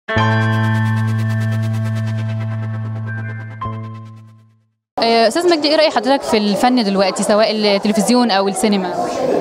آه، استاذ مجدي ايه راي حضرتك في الفن دلوقتي سواء التلفزيون او السينما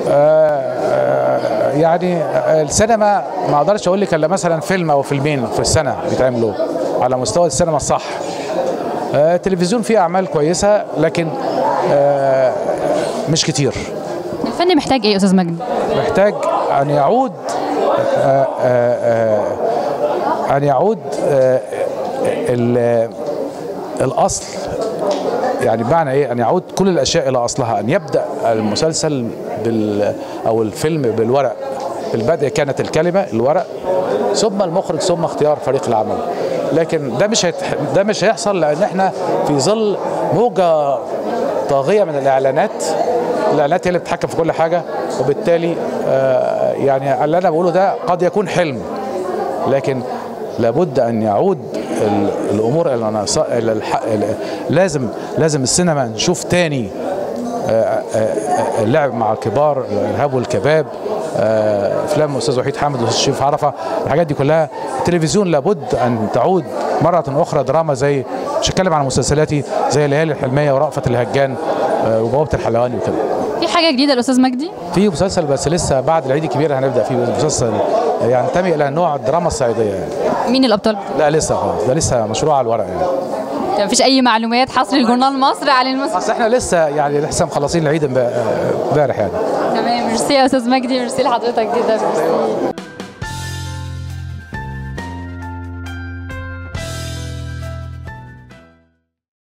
آه، يعني السينما ما اقدرش اقول لك الا مثلا فيلم او فيلمين في السنه بيتعملوا على مستوى السينما الصح آه، التلفزيون فيه اعمال كويسه لكن آه، مش كتير الفن محتاج ايه يا استاذ مجدي محتاج ان يعود آه، آه، آه، ان يعود آه، ال- الاصل يعني بمعنى ايه ان يعود كل الاشياء الى اصلها ان يبدا المسلسل بال او الفيلم بالورق في البدء كانت الكلمه الورق ثم المخرج ثم اختيار فريق العمل لكن ده مش هيتح... ده مش هيحصل لان احنا في ظل موجه طاغيه من الاعلانات الاعلانات هي اللي بتتحكم في كل حاجه وبالتالي آه يعني اللي انا بقوله ده قد يكون حلم لكن لابد ان يعود ال- الامور الى نص- الى الح- ال- لازم لازم السينما نشوف تاني آه، آه، آه، اللعب مع الكبار الارهاب والكباب آه، افلام الاستاذ وحيد حامد والاستاذ شريف عرفه الحاجات دي كلها التلفزيون لابد ان تعود مره اخرى دراما زي مش هتكلم عن مسلسلاتي زي الليالي الحلميه ورأفت الهجان آه، وبوابه الحلواني وكده في حاجه جديده الاستاذ مجدي في مسلسل بس لسه بعد العيد الكبير هنبدا فيه مسلسل ينتمي الى نوع الدراما الصعيديه يعني. مين الابطال لا لسه خالص ده لسه مشروع على الورق يعني طب مفيش اي معلومات حصر الجورنال مصر عن المس... اصل احنا لسه يعني لسه مخلصين العيد امب- امبارح يعني تمام ميرسي يا استاذ مجدي ميرسي لحضرتك جدا ميرسي